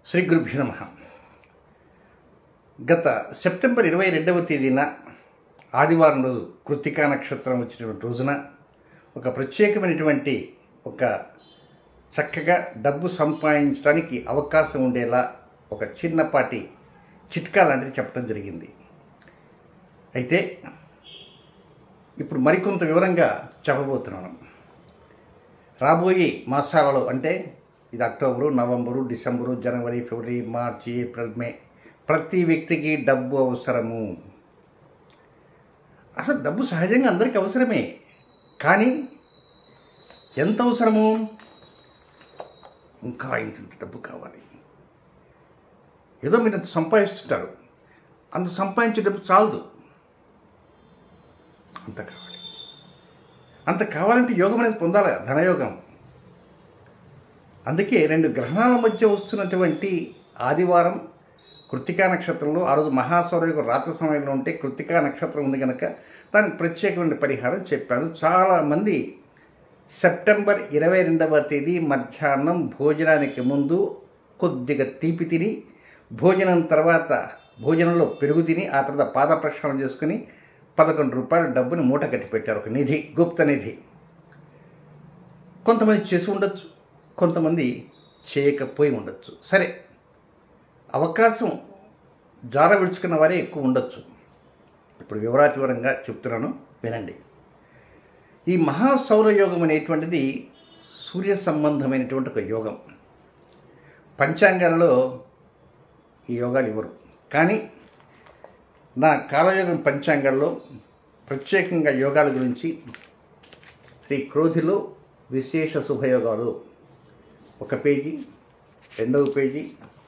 శ్రీ గురుభ్యో నమ గత సెప్టెంబర్ ఇరవై రెండవ తేదీన ఆదివారం రోజు కృత్తికా నక్షత్రం వచ్చినటువంటి రోజున ఒక ప్రత్యేకమైనటువంటి ఒక చక్కగా డబ్బు సంపాదించడానికి అవకాశం ఉండేలా ఒక చిన్నపాటి చిట్కా లాంటిది చెప్పడం జరిగింది అయితే ఇప్పుడు మరికొంత వివరంగా చెప్పబోతున్నాను రాబోయే మాసాలలో అంటే ఇది అక్టోబరు నవంబరు డిసెంబరు జనవరి ఫిబ్రవరి మార్చి ఏప్రిల్ మే ప్రతి వ్యక్తికి డబ్బు అవసరము అసలు డబ్బు సహజంగా అందరికీ అవసరమే కానీ ఎంత అవసరము ఇంకా ఇంత డబ్బు కావాలి ఏదో మీరు అంత సంపాదిస్తుంటారు అంత సంపాదించే డబ్బు చాలదు అంత కావాలి అంత కావాలంటే యోగం అనేది పొందాలి ధనయోగం అందుకే రెండు గ్రహణాల మధ్య వస్తున్నటువంటి ఆదివారం కృతికా నక్షత్రంలో ఆ రోజు మహాసౌరయుగం రాత్రి సమయంలో ఉంటే కృతికా నక్షత్రం ఉంది కనుక దానికి ప్రత్యేకమైన పరిహారం చెప్పాను చాలామంది సెప్టెంబర్ ఇరవై రెండవ తేదీ మధ్యాహ్నం భోజనానికి ముందు కొద్దిగా తీపి తిని భోజనం తర్వాత భోజనంలో పెరుగు తిని ఆ తర్వాత పాద ప్రక్షాళన చేసుకుని పదకొండు రూపాయల డబ్బుని మూట కట్టి పెట్టారు ఒక నిధి గుప్త నిధి కొంతమంది చేసి ఉండొచ్చు కొంతమంది చేయకపోయి ఉండొచ్చు సరే అవకాశం జార విడుచుకున్న వారే ఎక్కువ ఉండొచ్చు ఇప్పుడు వివరాతి వివరంగా చెప్తున్నాను వినండి ఈ మహాసౌర యోగం అనేటువంటిది సూర్య సంబంధమైనటువంటి ఒక యోగం పంచాంగాలలో ఈ యోగాలు ఇవ్వరు కానీ నా కాలయోగం పంచాంగాల్లో ప్రత్యేకంగా యోగాల గురించి శ్రీ క్రోధిలో విశేష శుభయోగాలు ఒక పేజీ రెండవ పేజీ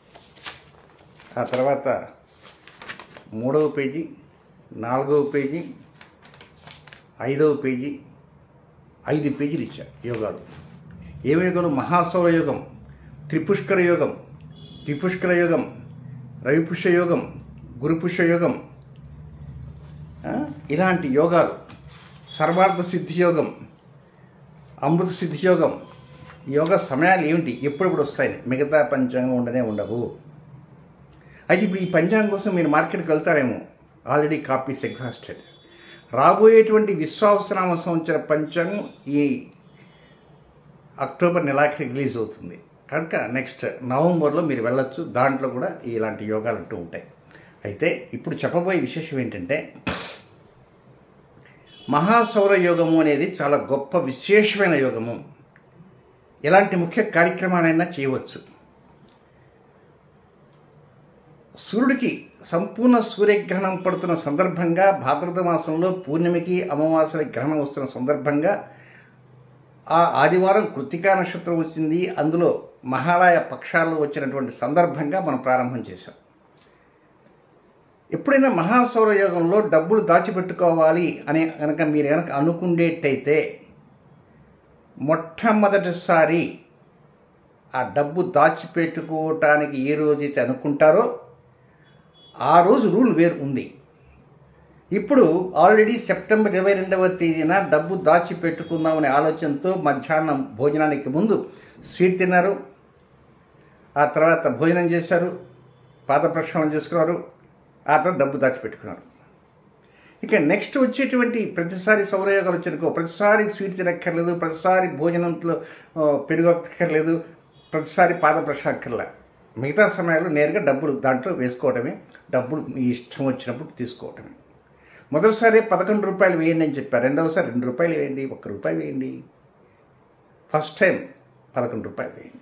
ఆ తర్వాత మూడవ పేజీ నాలుగవ పేజీ ఐదవ పేజీ ఐదు పేజీలు ఇచ్చారు యోగాలు ఏమి యోగాలు మహాసౌర యోగం త్రిపుష్కర యోగం త్రిపుష్కర యోగం రవిపుష్య యోగం గురుపుష్య యోగం ఆ, ఇలాంటి యోగాలు సర్వార్థ సిద్ధి యోగం అమృత సిద్ధి యోగం ఈ యోగ సమయాలు ఏమిటి ఎప్పుడెప్పుడు వస్తాయి మిగతా పంచాంగం ఉండనే ఉండవు అయితే ఇప్పుడు ఈ పంచాంగం కోసం మీరు మార్కెట్కి వెళ్తారేమో ఆల్రెడీ కాపీస్ ఎగ్జాస్టెడ్ రాబోయేటువంటి విశ్వావసనామ సంవత్సర పంచాంగం ఈ అక్టోబర్ నెలాఖరి రిలీజ్ అవుతుంది కనుక నెక్స్ట్ నవంబర్లో మీరు వెళ్ళొచ్చు దాంట్లో కూడా ఇలాంటి యోగాలు అంటూ ఉంటాయి అయితే ఇప్పుడు చెప్పబోయే విశేషం ఏంటంటే మహాసౌర యోగము అనేది చాలా గొప్ప విశేషమైన యోగము ఎలాంటి ముఖ్య కార్యక్రమాలైనా చేయవచ్చు సూర్యుడికి సంపూర్ణ సూర్యగ్రహణం పడుతున్న సందర్భంగా భాద్రత మాసంలో పూర్ణిమకి అమావాస్య గ్రహణం వస్తున్న సందర్భంగా ఆ ఆదివారం కృతికా నక్షత్రం వచ్చింది అందులో మహాలయ పక్షాల్లో వచ్చినటువంటి సందర్భంగా మనం ప్రారంభం చేశాం ఎప్పుడైనా మహాసౌర యోగంలో డబ్బులు దాచిపెట్టుకోవాలి అని కనుక మీరు కనుక అనుకుండేటైతే మొట్టమొదటిసారి ఆ డబ్బు దాచిపెట్టుకోవటానికి ఏ రోజైతే అనుకుంటారో ఆ రోజు రూల్ వేరు ఉంది ఇప్పుడు ఆల్రెడీ సెప్టెంబర్ ఇరవై రెండవ తేదీన డబ్బు దాచిపెట్టుకుందామనే ఆలోచనతో మధ్యాహ్నం భోజనానికి ముందు స్వీట్ తిన్నారు ఆ తర్వాత భోజనం చేశారు పాద ప్రక్షాళన చేసుకున్నారు ఆ తర్వాత డబ్బు దాచిపెట్టుకున్నారు ఇక నెక్స్ట్ వచ్చేటువంటి ప్రతిసారి సౌరయోగాలు వచ్చినకో ప్రతిసారి స్వీట్ తినక్కర్లేదు ప్రతిసారి భోజనంలో ఆ, పెరుగు అక్కర్లేదు ప్రతిసారి పాద ప్రక్షాళన అక్కర్లే మిగతా సమయాల్లో నేరుగా డబ్బులు దాంట్లో వేసుకోవడమే డబ్బులు మీ ఇష్టం వచ్చినప్పుడు తీసుకోవటమే మొదటిసారి పదకొండు రూపాయలు వేయండి అని చెప్పారు రెండవసారి రెండు రూపాయలు వేయండి ఒక్క రూపాయి వేయండి ఫస్ట్ టైం పదకొండు రూపాయలు వేయండి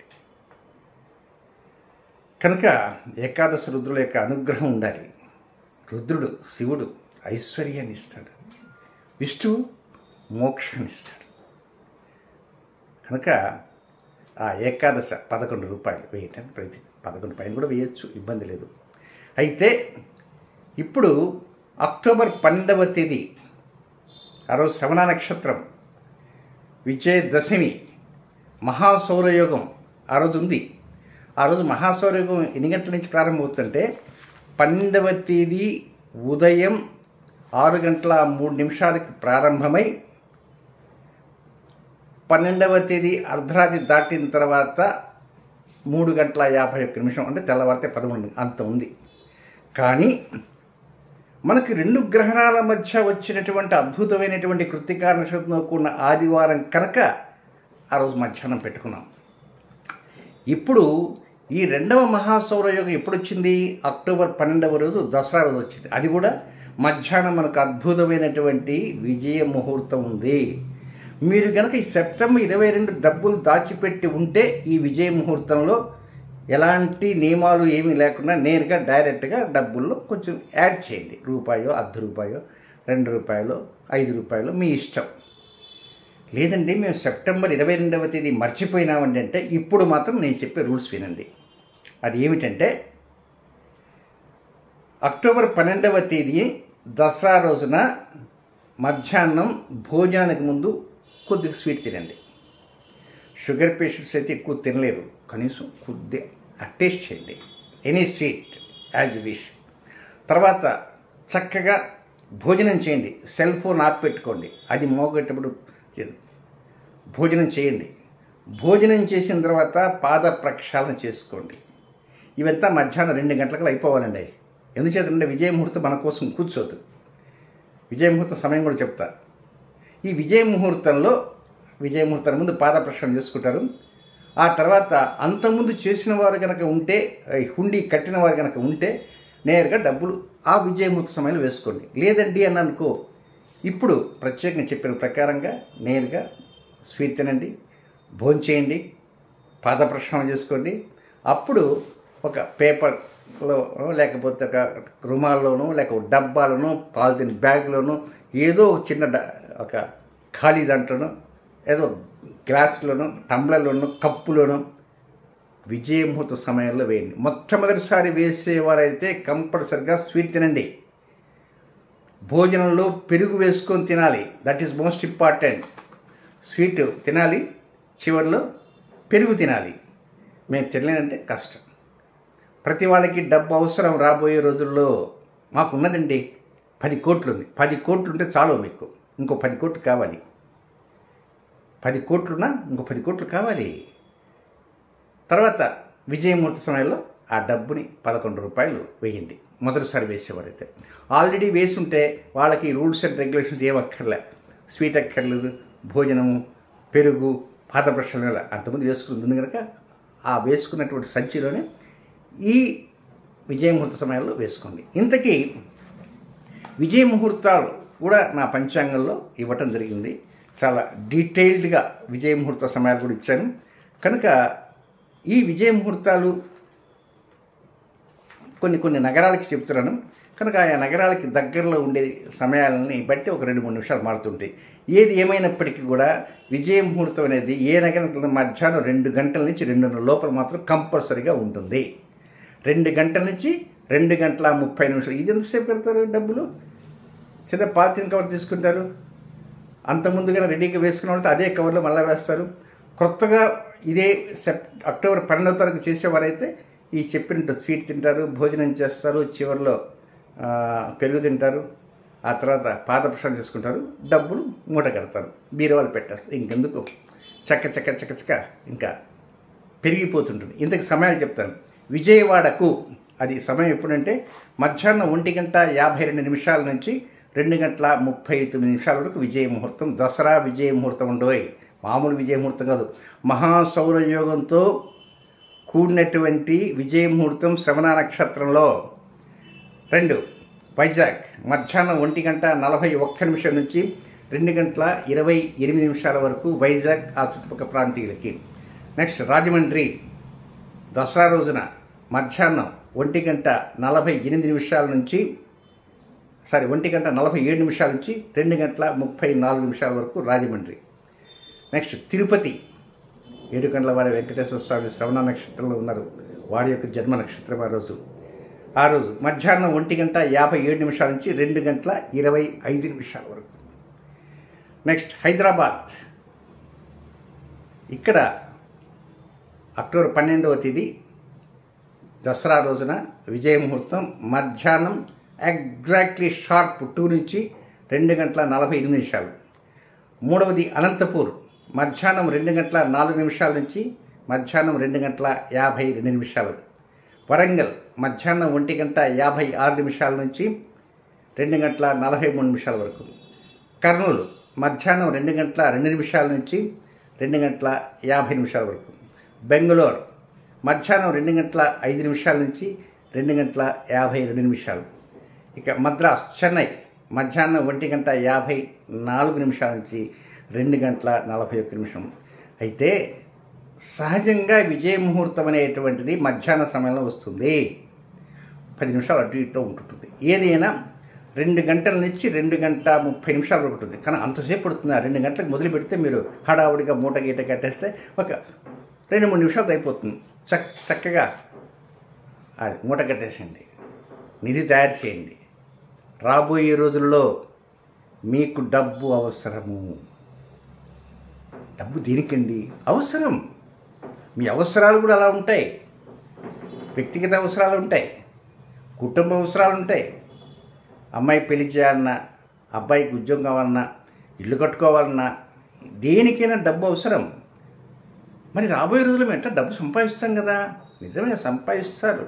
కనుక ఏకాదశి రుద్రుల యొక్క అనుగ్రహం ఉండాలి రుద్రుడు శివుడు ఐశ్వర్యాన్ని ఇస్తాడు విష్ణువు మోక్షాన్ని ఇస్తాడు కనుక ఆ ఏకాదశ పదకొండు రూపాయలు వేయటానికి ప్రతి పదకొండు పైన కూడా వేయచ్చు ఇబ్బంది లేదు అయితే ఇప్పుడు అక్టోబర్ పన్నెండవ తేదీ ఆ రోజు శ్రవణ నక్షత్రం విజయదశమి మహాసౌరయోగం ఆ రోజు ఉంది ఆ రోజు మహాసౌరయోగం ఎన్ని గంటల నుంచి ప్రారంభమవుతుందంటే పన్నెండవ తేదీ ఉదయం ఆరు గంటల మూడు నిమిషాలకి ప్రారంభమై పన్నెండవ తేదీ అర్ధరాత్రి దాటిన తర్వాత మూడు గంటల యాభై ఒక్క నిమిషం అంటే తెల్లవారితే పదకొండు అంత ఉంది కానీ మనకి రెండు గ్రహణాల మధ్య వచ్చినటువంటి అద్భుతమైనటువంటి కృతికా నక్షత్రంతో కూడిన ఆదివారం కనుక ఆ రోజు మధ్యాహ్నం పెట్టుకున్నాం ఇప్పుడు ఈ రెండవ మహాసౌరయోగం ఎప్పుడు వచ్చింది అక్టోబర్ పన్నెండవ రోజు దసరా రోజు వచ్చింది అది కూడా మధ్యాహ్నం మనకు అద్భుతమైనటువంటి విజయ ముహూర్తం ఉంది మీరు కనుక ఈ సెప్టెంబర్ ఇరవై రెండు డబ్బులు దాచిపెట్టి ఉంటే ఈ విజయ ముహూర్తంలో ఎలాంటి నియమాలు ఏమీ లేకుండా నేరుగా డైరెక్ట్గా డబ్బుల్లో కొంచెం యాడ్ చేయండి రూపాయో అర్ధ రూపాయో రెండు రూపాయలు ఐదు రూపాయలు మీ ఇష్టం లేదండి మేము సెప్టెంబర్ ఇరవై రెండవ తేదీ మర్చిపోయినామండి అంటే ఇప్పుడు మాత్రం నేను చెప్పే రూల్స్ వినండి అది ఏమిటంటే అక్టోబర్ పన్నెండవ తేదీ దసరా రోజున మధ్యాహ్నం భోజనానికి ముందు కొద్దిగా స్వీట్ తినండి షుగర్ పేషెంట్స్ అయితే ఎక్కువ తినలేరు కనీసం కొద్దిగా టేస్ట్ చేయండి ఎనీ స్వీట్ యాజ్ విష్ తర్వాత చక్కగా భోజనం చేయండి సెల్ ఫోన్ ఆప్ పెట్టుకోండి అది మోగేటప్పుడు చే- భోజనం చేయండి భోజనం చేసిన తర్వాత పాద ప్రక్షాళన చేసుకోండి ఇవంతా మధ్యాహ్నం రెండు గంటలకు అయిపోవాలండి ఎందుచేతంటే విజయ ముహూర్తం మన కోసం కూర్చోదు విజయ ముహూర్తం సమయం కూడా చెప్తా ఈ విజయ ముహూర్తంలో విజయ ముహూర్తం ముందు పాద ప్రక్షాళన చేసుకుంటారు ఆ తర్వాత అంతకుముందు చేసిన వారు కనుక ఉంటే ఈ హుండీ కట్టిన వారు కనుక ఉంటే నేరుగా డబ్బులు ఆ విజయ ముహూర్త సమయంలో వేసుకోండి లేదండి అని అనుకో ఇప్పుడు ప్రత్యేకంగా చెప్పిన ప్రకారంగా నేరుగా స్వీట్ తినండి భోజనం చేయండి పాద ప్రక్షాళన చేసుకోండి అప్పుడు ఒక పేపర్లో లేకపోతే ఒక రుమాల్లోనో లేక ఒక డబ్బాలోనో పాలిథిన్ బ్యాగ్లోనో ఏదో ఒక చిన్న డ- ఒక ఖాళీ దాంట్లోనో ఏదో గ్లాసులోనో టంబ్లర్లోనో కప్పులోనో విజయముహూర్త సమయంలో వేయండి మొట్టమొదటిసారి వేసేవారైతే కంపల్సరిగా స్వీట్ తినండి భోజనంలో పెరుగు వేసుకొని తినాలి that is most important sweet తినాలి చివరిలో పెరుగు తినాలి మేము తినలేదంటే కష్టం ప్రతి వాళ్ళకి డబ్బు అవసరం రాబోయే రోజుల్లో మాకున్నదండి పది కోట్లు ఉంది పది కోట్లు ఉంటే చాలు మీకు ఇంకో పది కోట్లు కావాలి పది కోట్లున్నా ఇంకో పది కోట్లు కావాలి తర్వాత విజయమూర్తి సమయంలో ఆ డబ్బుని పదకొండు రూపాయలు వేయండి మొదటిసారి వేసేవారైతే ఆల్రెడీ వేసుంటే వాళ్ళకి రూల్స్ అండ్ రెగ్యులేషన్స్ ఏం అక్కర్లే స్వీట్ అక్కర్లేదు భోజనము పెరుగు పాత ప్రశ్నలు అంతమంది వేసుకుంటుంది కనుక ఆ వేసుకున్నటువంటి సంచిలోనే ఈ విజయముహూర్త సమయంలో వేసుకోండి ఇంతకీ విజయ ముహూర్తాలు కూడా నా పంచాంగంలో ఇవ్వటం జరిగింది చాలా డీటెయిల్డ్గా విజయ ముహూర్త సమయాలు కూడా ఇచ్చాను కనుక ఈ విజయ ముహూర్తాలు కొన్ని కొన్ని నగరాలకి చెప్తున్నాను కనుక ఆయా నగరాలకి దగ్గరలో ఉండే సమయాలని బట్టి ఒక రెండు మూడు నిమిషాలు మారుతుంటాయి ఏది ఏమైనప్పటికీ కూడా విజయ ముహూర్తం అనేది ఏ నగరం మధ్యాహ్నం రెండు గంటల నుంచి రెండున్నర లోపల మాత్రం కంపల్సరీగా ఉంటుంది రెండు గంటల నుంచి రెండు గంటల ముప్పై నిమిషాలు ఇది ఎంతసేపు పెడతారు డబ్బులు చిన్న పాతిన కవర్ తీసుకుంటారు అంత ముందుగా రెడీగా వేసుకున్న వాళ్ళతో అదే కవర్లో మళ్ళీ వేస్తారు కొత్తగా ఇదే సెప్ అక్టోబర్ పన్నెండవ తారీఖు చేసేవారైతే ఈ చెప్పినట్టు స్వీట్ తింటారు భోజనం చేస్తారు చివరిలో ఆ, పెరుగు తింటారు ఆ తర్వాత పాద ప్రక్షాళన చేసుకుంటారు డబ్బులు మూట కడతారు బీరువాలు పెట్టేస్తారు ఇంకెందుకు చక్క చక్క చక్క చక్క ఇంకా పెరిగిపోతుంటుంది ఇంతకు సమయాలు చెప్తాను విజయవాడకు అది సమయం ఎప్పుడంటే మధ్యాహ్నం ఒంటి గంట యాభై రెండు నిమిషాల నుంచి రెండు గంటల ముప్పై తొమ్మిది నిమిషాల వరకు విజయ ముహూర్తం దసరా విజయ ముహూర్తం ఉండోయ్ మామూలు విజయ ముహూర్తం కాదు మహాసౌరయోగంతో కూడినటువంటి విజయ ముహూర్తం శ్రవణ నక్షత్రంలో రెండు వైజాగ్ మధ్యాహ్నం ఒంటి గంట నలభై ఒక్క నిమిషం నుంచి రెండు గంటల ఇరవై ఎనిమిది నిమిషాల వరకు వైజాగ్ ఆ చుట్టుపక్కల ప్రాంతీయులకి నెక్స్ట్ రాజమండ్రి దసరా రోజున మధ్యాహ్నం ఒంటి గంట నలభై ఎనిమిది నిమిషాల నుంచి సారీ ఒంటి గంట నలభై ఏడు నిమిషాల నుంచి రెండు గంటల ముప్పై నాలుగు నిమిషాల వరకు రాజమండ్రి నెక్స్ట్ తిరుపతి ఏడు గంటల వారి వెంకటేశ్వర స్వామి శ్రవణ నక్షత్రంలో ఉన్నారు వారి యొక్క జన్మ నక్షత్రం ఆ రోజు ఆ రోజు మధ్యాహ్నం ఒంటి గంట యాభై ఏడు నిమిషాల నుంచి రెండు గంటల ఇరవై ఐదు నిమిషాల వరకు నెక్స్ట్ హైదరాబాద్ ఇక్కడ అక్టోబర్ పన్నెండవ తేదీ దసరా రోజున విజయ ముహూర్తం మధ్యాహ్నం ఎగ్జాక్ట్లీ షార్ప్ టూ నుంచి రెండు గంటల నలభై ఎనిమిది నిమిషాలు మూడవది అనంతపూర్ మధ్యాహ్నం రెండు గంటల నాలుగు నిమిషాల నుంచి మధ్యాహ్నం రెండు గంటల యాభై రెండు నిమిషాలు వరంగల్ మధ్యాహ్నం ఒంటి గంట యాభై ఆరు నిమిషాల నుంచి రెండు గంటల నలభై మూడు నిమిషాల వరకు కర్నూలు మధ్యాహ్నం రెండు గంటల రెండు నిమిషాల నుంచి రెండు గంటల యాభై నిమిషాల వరకు బెంగళూరు మధ్యాహ్నం రెండు గంటల ఐదు నిమిషాల నుంచి రెండు గంటల యాభై రెండు నిమిషాలు ఇక మద్రాస్ చెన్నై మధ్యాహ్నం ఒంటి గంట యాభై నాలుగు నిమిషాల నుంచి రెండు గంటల నలభై ఒక్క నిమిషం అయితే సహజంగా విజయ ముహూర్తం అనేటువంటిది మధ్యాహ్న సమయంలో వస్తుంది పది నిమిషాలు అటు ఇటు ఉంటుంటుంది ఏదైనా రెండు గంటల నుంచి రెండు గంట ముప్పై నిమిషాలు వరకు ఉంటుంది కానీ అంతసేపు పడుతుంది ఆ రెండు గంటలకు మొదలు పెడితే మీరు హడావుడిగా మూట గీట కట్టేస్తే ఒక రెండు మూడు నిమిషాలు అయిపోతుంది చక్ చక్కగా అది మూట కట్టేసేయండి నిధి తయారు చేయండి రాబోయే రోజుల్లో మీకు డబ్బు అవసరము డబ్బు దేనికండి అవసరం మీ అవసరాలు కూడా అలా ఉంటాయి వ్యక్తిగత అవసరాలు ఉంటాయి కుటుంబ అవసరాలు ఉంటాయి అమ్మాయి పెళ్లి చేయాలన్నా అబ్బాయికి ఉద్యోగం కావాలన్నా ఇల్లు కట్టుకోవాలన్నా దేనికైనా డబ్బు అవసరం మరి రాబోయే రోజుల్లో మేము ఎట్లా డబ్బు సంపాదిస్తాం కదా నిజమే సంపాదిస్తారు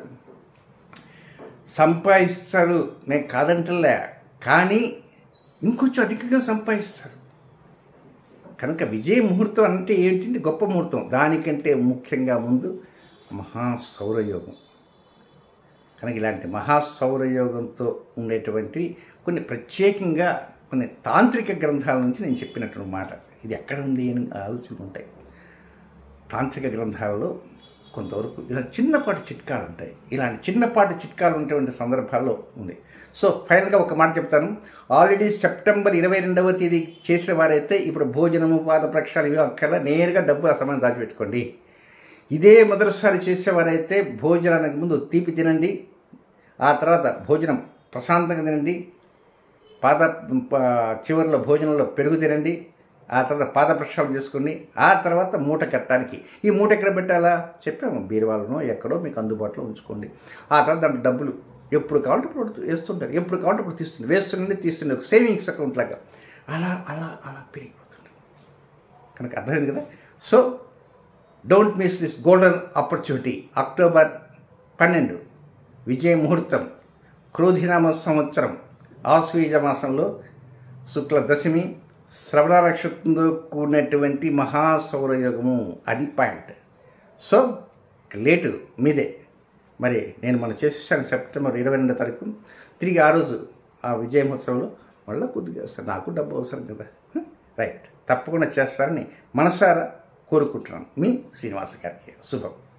సంపాదిస్తారు నేను కాదంటలే కానీ ఇంకొంచెం అధికంగా సంపాదిస్తారు కనుక విజయ ముహూర్తం అంటే ఏంటంటే గొప్ప ముహూర్తం దానికంటే ముఖ్యంగా ముందు మహాసౌరయోగం కనుక ఇలాంటి మహాసౌరయోగంతో ఉండేటువంటి కొన్ని ప్రత్యేకంగా కొన్ని తాంత్రిక గ్రంథాల నుంచి నేను చెప్పినటువంటి మాట ఇది ఎక్కడ ఉంది అని ఆలోచనలు ఉంటాయి తాంత్రిక గ్రంథాలలో కొంతవరకు ఇలా చిన్నపాటి చిట్కాలు ఉంటాయి ఇలాంటి చిన్నపాటి చిట్కాలు ఉండేటువంటి సందర్భాల్లో ఉంది సో ఫైనల్గా ఒక మాట చెప్తాను ఆల్రెడీ సెప్టెంబర్ ఇరవై రెండవ తేదీ చేసిన వారైతే ఇప్పుడు భోజనము పాద ప్రక్షాళన ఇవి అక్కర్లా నేరుగా డబ్బు ఆ సమయం దాచిపెట్టుకోండి ఇదే మొదటిసారి చేసేవారైతే భోజనానికి ముందు తీపి తినండి ఆ తర్వాత భోజనం ప్రశాంతంగా తినండి పాద ప- చివరిలో భోజనంలో పెరుగు తినండి ఆ తర్వాత పాద ప్రక్షాళన చేసుకోండి ఆ తర్వాత మూట కట్టడానికి ఈ మూట ఎక్కడ పెట్టాలా చెప్పాము బీరువాళ్ళనో ఎక్కడో మీకు అందుబాటులో ఉంచుకోండి ఆ తర్వాత దాంట్లో డబ్బులు ఎప్పుడు కావాలంటే అప్పుడు వేస్తుంటారు ఎప్పుడు కావాలంటే అప్పుడు తీస్తుంది వేస్తుండే తీస్తుండే ఒక సేవింగ్స్ అకౌంట్ లాగా అలా అలా అలా పెరిగిపోతుంది కనుక అర్థమైంది కదా so don't miss this golden opportunity October పన్నెండు విజయ ముహూర్తం క్రోధినామ సంవత్సరం ఆశ్వీజ మాసంలో శుక్ల దశమి శ్రవణ నక్షత్రంతో కూడినటువంటి మహాసౌరయోగము అది పాయింట్ సో లేటు మీదే మరి నేను మనం చేసేసాను సెప్టెంబర్ ఇరవై రెండో తారీఖు తిరిగి ఆ రోజు ఆ విజయ మహోత్సవంలో మళ్ళీ కొద్దిగా వస్తాను నాకు డబ్బు అవసరం కదా రైట్ తప్పకుండా చేస్తారని మనసారా కోరుకుంటున్నాను మీ శ్రీనివాస గారికి శుభం